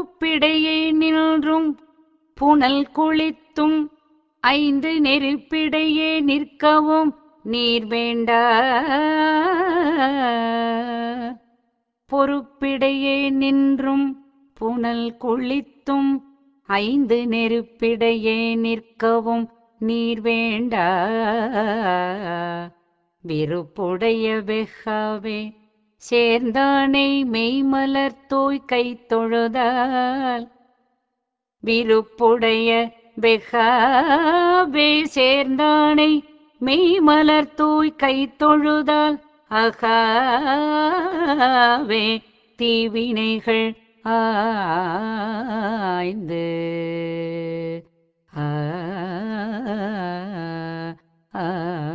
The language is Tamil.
பொறுப்பிடையே நின்றும் புனல் குளித்தும் ஐந்து நெருப்பிடையே நிற்கவும் நீர் வேண்டா பொறுப்பிடையே நின்றும் புனல் குளித்தும் ஐந்து நெருப்பிடையே நிற்கவும் நீர் வேண்டா விருப்புடைய வெஹாவே சேர்ந்தானை மெய்மலர் தோய் கை தொழுதால் விருப்புடைய வெஹாவே சேர்ந்தானை மெய்மலர் தூய் கை தொழுதால் அகாவே தீவினைகள் ஆய்ந்து ஆ ஆ